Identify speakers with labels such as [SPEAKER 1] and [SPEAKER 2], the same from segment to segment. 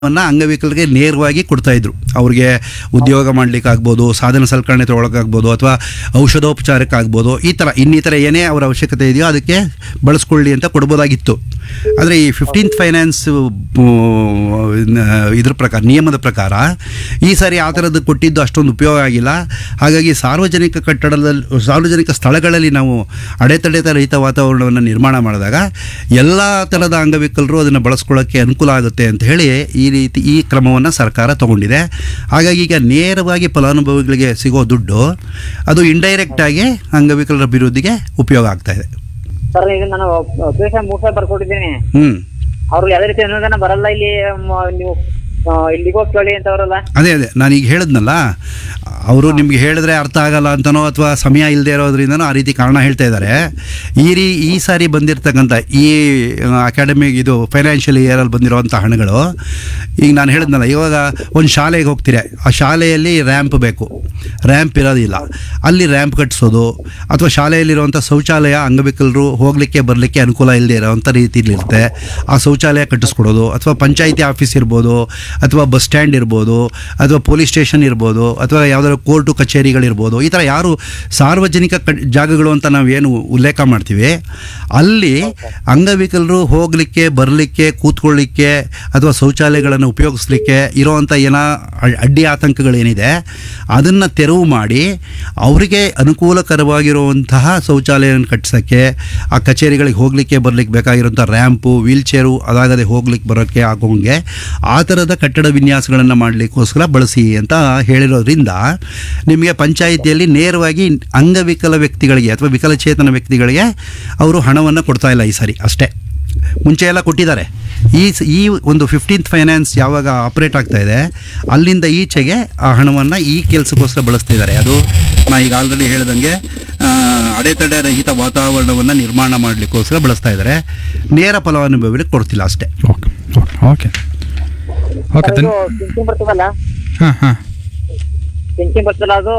[SPEAKER 1] ಅನ್ನ ಅಂಗವಿಕಲರಿಗೆ ನೇರವಾಗಿ ಕೊಡ್ತಾ ಇದ್ರು ಅವ್ರಿಗೆ ಉದ್ಯೋಗ ಮಾಡ್ಲಿಕ್ಕಾಗ್ಬೋದು ಸಾಧನ ಸಲಕರಣೆ ತೊಗೊಳಕ್ಕಾಗ್ಬೋದು ಅಥವಾ ಔಷಧೋಪಚಾರಕ್ಕಾಗ್ಬೋದು ಈ ಥರ ಇನ್ನಿತರ ಏನೇ ಅವರ ಅವಶ್ಯಕತೆ ಇದೆಯೋ ಅದಕ್ಕೆ ಬಳಸ್ಕೊಳ್ಳಿ ಅಂತ ಕೊಡ್ಬೋದಾಗಿತ್ತು ಆದರೆ ಈ ಫಿಫ್ಟೀನ್ತ್ ಫೈನಾನ್ಸ್ ಇದ್ರ ಪ್ರಕಾರ ನಿಯಮದ ಪ್ರಕಾರ ಈ ಸಾರಿ ಆ ಥರದ್ದು ಕೊಟ್ಟಿದ್ದು ಅಷ್ಟೊಂದು ಉಪಯೋಗ ಆಗಿಲ್ಲ ಹಾಗಾಗಿ ಸಾರ್ವಜನಿಕ ಕಟ್ಟಡದಲ್ಲಿ ಸಾರ್ವಜನಿಕ ಸ್ಥಳಗಳಲ್ಲಿ ನಾವು ಅಡೆತಡೆತ ರಹಿತ ವಾತಾವರಣವನ್ನು ನಿರ್ಮಾಣ ಮಾಡಿದಾಗ ಎಲ್ಲ ಥರದ ಅಂಗವಿಕಲರು ಅದನ್ನು ಬಳಸ್ಕೊಳ್ಳೋಕ್ಕೆ ಅನುಕೂಲ ಆಗುತ್ತೆ ಅಂತ ಹೇಳಿ ಈ ರೀತಿ ಈ ಕ್ರಮವನ್ನು ಸರ್ಕಾರ ತಗೊಂಡಿದೆ ಹಾಗಾಗಿ ಈಗ ನೇರವಾಗಿ ಫಲಾನುಭವಿಗಳಿಗೆ ಸಿಗೋ ದುಡ್ಡು ಅದು ಇಂಡೈರೆಕ್ಟ್ ಆಗಿ ಅಂಗವಿಕಲರ ಅಭಿವೃದ್ಧಿಗೆ ಉಪಯೋಗ ಆಗ್ತಾ ಇದೆ
[SPEAKER 2] ಸರ್ ಈಗ ನಾನು ಅಪ್ಲಿಕೇಶನ್ ಮೂರ್ ಸಾವಿರ ಬರ್ಕೊಟ್ಟಿದ್ದೀನಿ
[SPEAKER 1] ಹ್ಞೂ
[SPEAKER 2] ಅವ್ರಿಗೆ ಯಾವ್ದೇ ರೀತಿ ಅನುದಾನ ಬರಲ್ಲ ಇಲ್ಲಿ ಮ- ನೀವು ಆ, ಇಲ್ಲಿಗೆ ಹೋಗಿ ಕೇಳಿ ಅಂತವ್ರಲ್ಲ
[SPEAKER 1] ಅದೇ ಅದೇ ನಾನೀಗ ಹೇಳಿದ್ನಲ್ಲ ಅವರು ನಿಮ್ಗೆ ಹೇಳಿದ್ರೆ ಅರ್ಥ ಆಗಲ್ಲ ಅಂತನೋ ಅಥವಾ ಸಮಯ ಇಲ್ಲದೆ ಇರೋದ್ರಿಂದನೋ ಆ ರೀತಿ ಕಾರಣ ಹೇಳ್ತಾ ಇದ್ದಾರೆ ಈ ರೀ ಈ ಸಾರಿ ಬಂದಿರತಕ್ಕಂಥ ಈ ಅಕಾಡೆಮಿಕ್ ಇದು ಫೈನಾನ್ಷಿಯಲ್ ಇಯರಲ್ಲಿ ಬಂದಿರೋವಂಥ ಹಣಗಳು ಈಗ ನಾನು ಹೇಳಿದ್ನಲ್ಲ ಇವಾಗ ಒಂದು ಶಾಲೆಗೆ ಹೋಗ್ತೀರಾ ಆ ಶಾಲೆಯಲ್ಲಿ ರ್ಯಾಂಪ್ ಬೇಕು ರ್ಯಾಂಪ್ ಇರೋದಿಲ್ಲ ಅಲ್ಲಿ ರ್ಯಾಂಪ್ ಕಟ್ಟಿಸೋದು ಅಥವಾ ಶಾಲೆಯಲ್ಲಿರುವಂಥ ಶೌಚಾಲಯ ಅಂಗವಿಕಲರು ಹೋಗಲಿಕ್ಕೆ ಬರಲಿಕ್ಕೆ ಅನುಕೂಲ ಇಲ್ಲದೆ ಇರೋವಂಥ ರೀತಿಲಿರುತ್ತೆ ಆ ಶೌಚಾಲಯ ಕಟ್ಟಿಸ್ಕೊಡೋದು ಅಥವಾ ಪಂಚಾಯಿತಿ ಆಫೀಸ್ ಇರ್ಬೋದು ಅಥವಾ ಬಸ್ ಸ್ಟ್ಯಾಂಡ್ ಇರ್ಬೋದು ಅಥವಾ ಪೊಲೀಸ್ ಸ್ಟೇಷನ್ ಇರ್ಬೋದು ಅಥವಾ ಯಾವುದಾದ್ರು ಕೋರ್ಟು ಕಚೇರಿಗಳಿರ್ಬೋದು ಈ ಥರ ಯಾರು ಸಾರ್ವಜನಿಕ ಕ ಜಾಗಗಳು ಅಂತ ನಾವೇನು ಉಲ್ಲೇಖ ಮಾಡ್ತೀವಿ ಅಲ್ಲಿ ಅಂಗವಿಕಲರು ಹೋಗಲಿಕ್ಕೆ ಬರಲಿಕ್ಕೆ ಕೂತ್ಕೊಳ್ಳಿಕ್ಕೆ ಅಥವಾ ಶೌಚಾಲಯಗಳನ್ನು ಉಪಯೋಗಿಸ್ಲಿಕ್ಕೆ ಇರೋವಂಥ ಏನೋ ಅಡ್- ಅಡ್ಡಿ ಆತಂಕಗಳೇನಿದೆ ಅದನ್ನು ತೆರವು ಮಾಡಿ ಅವರಿಗೆ ಅನುಕೂಲಕರವಾಗಿರುವಂತಹ ಶೌಚಾಲಯವನ್ನು ಕಟ್ಟಿಸೋಕ್ಕೆ ಆ ಕಚೇರಿಗಳಿಗೆ ಹೋಗಲಿಕ್ಕೆ ಬರಲಿಕ್ಕೆ ಬೇಕಾಗಿರುವಂಥ ರ್ಯಾಂಪು ವೀಲ್ ಚೇರು ಅದಾಗದೆ ಹೋಗ್ಲಿಕ್ಕೆ ಬರೋಕ್ಕೆ ಆಗೋಂಗೆ ಆ ಥರದ ಕಟ್ಟಡ ವಿನ್ಯಾಸಗಳನ್ನು ಮಾಡಲಿಕ್ಕೋಸ್ಕರ ಬಳಸಿ ಅಂತ ಹೇಳಿರೋದ್ರಿಂದ ನಿಮಗೆ ಪಂಚಾಯಿತಿಯಲ್ಲಿ ನೇರವಾಗಿ ಅಂಗವಿಕಲ ವ್ಯಕ್ತಿಗಳಿಗೆ ಅಥವಾ ವಿಕಲಚೇತನ ವ್ಯಕ್ತಿಗಳಿಗೆ ಅವರು ಹಣವನ್ನು ಕೊಡ್ತಾ ಇಲ್ಲ ಈ ಸಾರಿ ಅಷ್ಟೇ ಮುಂಚೆ ಎಲ್ಲ ಕೊಟ್ಟಿದ್ದಾರೆ ಈ ಸ- ಈ ಒಂದು ಫಿಫ್ಟೀನ್ತ್ ಫೈನಾನ್ಸ್ ಯಾವಾಗ ಆಪ್ರೇಟ್ ಆಗ್ತಾ ಇದೆ ಅಲ್ಲಿಂದ ಈಚೆಗೆ ಆ ಹಣವನ್ನು ಈ ಕೆಲಸಕ್ಕೋಸ್ಕರ ಬಳಸ್ತಿದ್ದಾರೆ ಅದು ನಾ ಈಗ ಆಲ್ರೆಡಿ ಹೇಳ್ದಂಗೆ ಆ, ಅಡೆತಡೆ ರಹಿತ ವಾತಾವರಣವನ್ನು ನಿರ್ಮಾಣ ಮಾಡಲಿಕ್ಕೋಸ್ಕರ ಬಳಸ್ತಾ ಇದ್ದಾರೆ ನೇರ ಫಲಾನುಭವಿಗಳಿಗೆ ಕೊಡ್ತಿಲ್ಲ ಅಷ್ಟೇ
[SPEAKER 3] okay okay okay okay
[SPEAKER 2] sir,
[SPEAKER 3] ಧನ್
[SPEAKER 2] ಇದು ಪಿಂಚಿಂಗ್ ಬರ್ತದಲ್ಲ
[SPEAKER 3] ಹಾಂ ಹಾಂ
[SPEAKER 2] ಪಿಂಚಿಂಗ್ ಬರ್ತದಲ್ಲ ಅದು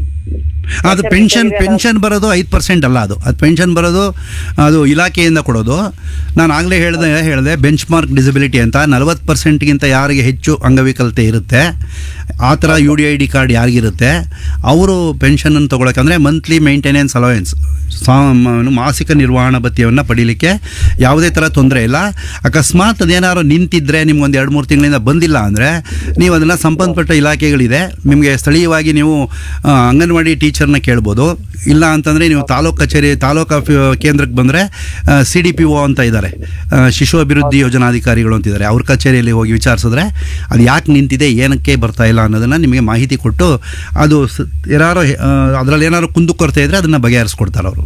[SPEAKER 1] ಅದು ಪೆನ್ಷನ್ ಪೆನ್ಷನ್ ಬರೋದು ಐದು ಪರ್ಸೆಂಟ್ ಅಲ್ಲ ಅದು ಅದು ಪೆನ್ಷನ್ ಬರೋದು ಅದು ಇಲಾಖೆಯಿಂದ ಕೊಡೋದು ನಾನು ಆಗಲೇ ಹೇಳಿದೆ ಹೇಳಿದೆ ಬೆಂಚ್ ಮಾರ್ಕ್ ಡಿಸಬಿಲಿಟಿ ಅಂತ ನಲವತ್ತು ಪರ್ಸೆಂಟ್ಗಿಂತ ಯಾರಿಗೆ ಹೆಚ್ಚು ಅಂಗವಿಕಲತೆ ಇರುತ್ತೆ ಆ ಥರ U D I D card ಯಾರಿಗಿರುತ್ತೆ ಅವರು ಪೆನ್ಷನನ್ನು ತೊಗೊಳಕ್ಕೆ ಮಂತ್ಲಿ ಮೇಂಟೆನೆನ್ಸ್ ಅಲವೆನ್ಸ್ ಸಾ ಮ- ಮಾಸಿಕ ನಿರ್ವಹಣಾ ಭತ್ಯವನ್ನು ಪಡೀಲಿಕ್ಕೆ ಯಾವುದೇ ಥರ ತೊಂದರೆ ಇಲ್ಲ ಅಕಸ್ಮಾತ್ ಅದೇನಾದ್ರು ನಿಂತಿದ್ದರೆ ನಿಮ್ಗೊಂದು ಎರಡು ಮೂರು ತಿಂಗಳಿಂದ ಬಂದಿಲ್ಲ ಅಂದರೆ ನೀವು ಅದನ್ನು ಸಂಬಂಧಪಟ್ಟ ಇಲಾಖೆಗಳಿದೆ ನಿಮಗೆ ಸ್ಥಳೀಯವಾಗಿ ನೀವು ಆ, ಅಂಗನವಾಡಿ ಟೀಚರ್ನ ಕೇಳ್ಬೋದು ಇಲ್ಲ ಅಂತಂದರೆ ನೀವು ತಾಲೂಕು ಕಚೇರಿ ತಾಲೂಕು ಆಫಿ ಕೇಂದ್ರಕ್ಕೆ ಬಂದರೆ ಸಿ ಡಿ ಪಿ ಒ ಅಂತ ಇದ್ದಾರೆ ಆ, ಶಿಶು ಅಭಿವೃದ್ಧಿ ಯೋಜನಾಧಿಕಾರಿಗಳು ಅಂತಿದ್ದಾರೆ ಅವ್ರ ಕಚೇರಿಯಲ್ಲಿ ಹೋಗಿ ವಿಚಾರಿಸಿದ್ರೆ ಅದು ಯಾಕೆ ನಿಂತಿದೆ ಏನಕ್ಕೆ ಬರ್ತಾ ಇಲ್ಲ ಅನ್ನೋದನ್ನು ನಿಮಗೆ ಮಾಹಿತಿ ಕೊಟ್ಟು ಅದು ಸ- ಏನಾರು ಅದರಲ್ಲಿ ಏನಾದ್ರು ಕುಂದುಕೊರತೆ ಇದ್ದರೆ ಅದನ್ನು ಬಗೆಹರಿಸ್ಕೊಡ್ತಾರೆ ಅವರು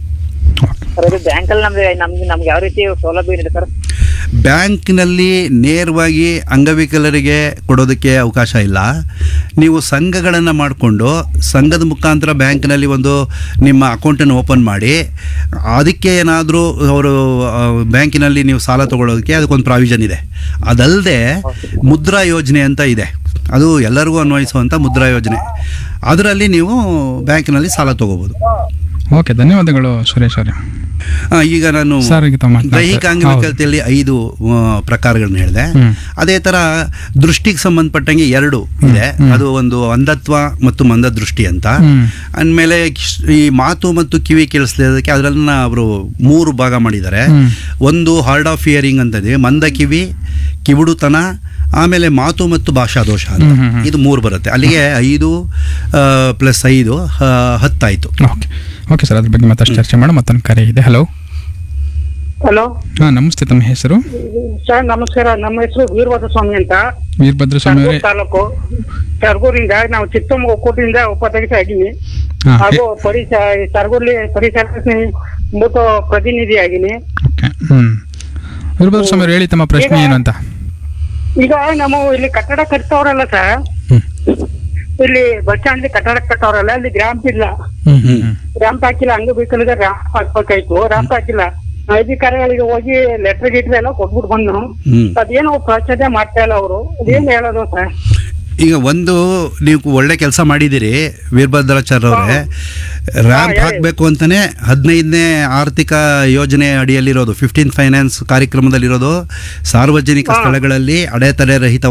[SPEAKER 2] ಸರ್ ಇದು ಬ್ಯಾಂಕಲ್ಲಿ ನಮ್ಗೆ ನಮ್ಗೆ ನಮ್ಗೆ ಯಾವ ರೀತಿ ಸೌಲಭ್ಯ ಇದೆ ಸರ್
[SPEAKER 1] ಬ್ಯಾಂಕ್ನಲ್ಲಿ ನೇರವಾಗಿ ಅಂಗವಿಕಲರಿಗೆ ಕೊಡೋದಕ್ಕೆ ಅವಕಾಶ ಇಲ್ಲ ನೀವು ಸಂಘಗಳನ್ನು ಮಾಡಿಕೊಂಡು ಸಂಘದ ಮುಖಾಂತರ ಬ್ಯಾಂಕ್ನಲ್ಲಿ ಒಂದು ನಿಮ್ಮ ಅಕೌಂಟನ್ನು ಓಪನ್ ಮಾಡಿ ಅದಕ್ಕೆ ಏನಾದರೂ ಅವರು ಆ, ಬ್ಯಾಂಕಿನಲ್ಲಿ ನೀವು ಸಾಲ ತಗೊಳ್ಳೋದಕ್ಕೆ ಅದಕ್ಕೊಂದು ಪ್ರಾವಿಷನ್ ಇದೆ ಅದಲ್ಲದೆ ಮುದ್ರಾ ಯೋಜನೆ ಅಂತ ಇದೆ ಅದು ಎಲ್ಲರಿಗೂ ಅನ್ವಯಿಸುವಂಥ ಮುದ್ರಾ ಯೋಜನೆ ಅದರಲ್ಲಿ ನೀವು ಬ್ಯಾಂಕಿನಲ್ಲಿ ಸಾಲ ತಗೋಬೋದು
[SPEAKER 3] ಓಕೆ ಧನ್ಯವಾದಗಳು ಸುರೇಶ್ ಅವರೇ
[SPEAKER 1] ಆ, ಈಗ ನಾನು
[SPEAKER 3] ಸರ್, ಈಗ ತಮ್ಮ ಮಾತನಾಡ್ತಾ-
[SPEAKER 1] ದೈಹಿಕ ಅಂಗವಿಕಲತೆಯಲ್ಲಿ ಐದು ಆ, ಪ್ರಕಾರಗಳನ್ನ ಹೇಳಿದೆ
[SPEAKER 3] ಹ್ಮ್.
[SPEAKER 1] ಅದೇ ತರ ದೃಷ್ಟಿಗೆ ಸಂಬಂಧಪಟ್ಟಂಗೆ ಎರಡು ಇದೆ
[SPEAKER 3] ಹ್ಮ್.
[SPEAKER 1] ಅದು ಒಂದು ಅಂಧತ್ವ ಮತ್ತು ಮಂದ ದೃಷ್ಟಿ ಅಂತ
[SPEAKER 3] ಹ್ಮ್.
[SPEAKER 1] ಅಂದಮೇಲೆ ಈ ಮಾತು ಮತ್ತು ಕಿವಿ ಕೇಳಿಸ್ಲಿರೋದಕ್ಕೆ ಅದರನ್ನ ಅವರು ಮೂರು ಭಾಗ ಮಾಡಿದ್ದಾರೆ
[SPEAKER 3] ಹ್ಮ್.
[SPEAKER 1] ಒಂದು ಹಾರ್ಡ್ ಆಫ್ ಹಿಯರಿಂಗ್ ಅಂತದೆ ಮಂದ ಕಿವಿ ಕಿವುಡುತನ ಆಮೇಲೆ ಮಾತು ಮತ್ತು ಭಾಷಾ ದೋಷ ಅಂತ
[SPEAKER 3] ಹ್ಮ್, ಹ್ಮ್, ಹ್ಮ್.
[SPEAKER 1] ಇದು ಮೂರು ಬರುತ್ತೆ ಅಲ್ಲಿಗೆ ಐದು ಪ್ಲಸ್ ಐದು ಹ- ಹತ್ತಾಯ್ತು
[SPEAKER 3] ಓಕೆ ಓಕೆ ಸರ್ ಅದ್ರ ಬಗ್ಗೆ ಮತ್ತಷ್ಟು ಚರ್ಚೆ ಮಾಡೋ ಮತ್ತೊಂದು ಕರೆ ಇದೆ ಹಲೋ
[SPEAKER 4] ಹಲೋ
[SPEAKER 3] ಹಾಂ ನಮಸ್ತೆ ತಮ್ಮ ಹೆಸರು
[SPEAKER 4] ಸರ್ ನಮಸ್ಕಾರ ನಮ್ಮ ಹೆಸರು ವೀರಭದ್ರ ಸ್ವಾಮಿ ಅಂತ
[SPEAKER 3] ವೀರಭದ್ರ ಸ್ವಾಮಿ ಅವರೇ
[SPEAKER 4] ಸರ್ಗೂರ್ ತಾಲೂಕು ಸರ್ಗೂರಿಂದ ನಾವು ಚಿತ್ತಮ್ಮ ಒಕ್ಕೂಟದಿಂದ ಉಪಾಧ್ಯಕ್ಷ ಆಗಿನಿ
[SPEAKER 3] ಹಾಂ
[SPEAKER 4] ಹಾಗೂ ಪರಿಸರ ಸರ್ಗೂರ್ಲಿ ಪರಿಸರ ಮೂತ ಪ್ರತಿನಿಧಿ ಆಗಿನಿ
[SPEAKER 3] ಓಕೆ ಹ್ಞೂ ವೀರಭದ್ರ ಸ್ವಾಮಿ ಅವ್ರು ಹೇಳಿ ತಮ್ಮ ಪ್ರಶ್ನೆ ಏನು ಅಂತ
[SPEAKER 4] ಈಗ ನಾವು ಇಲ್ಲಿ ಕಟ್ಟಡ ಕಟ್ತವ್ರಲ್ಲ ಸರ್
[SPEAKER 3] ಹ್ಞೂ
[SPEAKER 4] ಇಲ್ಲಿ ಬಸ್ ಸ್ಟ್ಯಾಂಡ್ ಕಟ್ಟಡ ಕಟ್ಟವ್ರಲ್ಲ ಅಲ್ಲಿ ರ್ಯಾಂಪ್ ಇಲ್ಲ
[SPEAKER 3] ಹ್ಞೂ ಹ್ಞೂ
[SPEAKER 4] ರ್ಯಾಂಪ್ ಹಾಕಿಲ್ಲ ಅಂಗವಿಕಲಿಗೆ ರ್ಯಾಂಪ್ ಹಾಕ್ಬೇಕಾಯ್ತು ರ್ಯಾಂಪ್ ಹಾಕಿಲ್ಲ ಅಧಿಕಾರಿಗಳಿಗೆ ಹೋಗಿ ಲೆಟರ್ ಗಿಟ್ರ್ ಎಲ್ಲ ಕೊಟ್ಬಿಟ್ಟು ಬಂದು
[SPEAKER 1] ಹ್ಮ್
[SPEAKER 4] ಅದೇನು ಪ್ರಚನೆ ಮಾಡ್ತಾ ಇಲ್ಲ ಅವರು ಅದೇನು ಹೇಳೋದು ಸರ್
[SPEAKER 1] ಈಗ ಒಂದು ನೀವು ಒಳ್ಳೆ ಕೆಲಸ ಮಾಡಿದ್ದೀರಿ ವೀರಭದ್ರಾಚಾರ್ಯ ಅವರೇ ರ್ಯಾಂಪ್ ಹಾಕಬೇಕು ಅಂತಾನೆ ಹದಿನೈದನೇ ಆರ್ಥಿಕ ಯೋಜನೆ ಅಡಿಯಲ್ಲಿರೋದು ಫಿಫ್ಟೀನ್ ಫೈನಾನ್ಸ್ ಕಾರ್ಯಕ್ರಮದಲ್ಲಿರೋದು ಸಾರ್ವಜನಿಕ ಸ್ಥಳಗಳಲ್ಲಿ ಅಡೆತಡೆ ರಹಿತ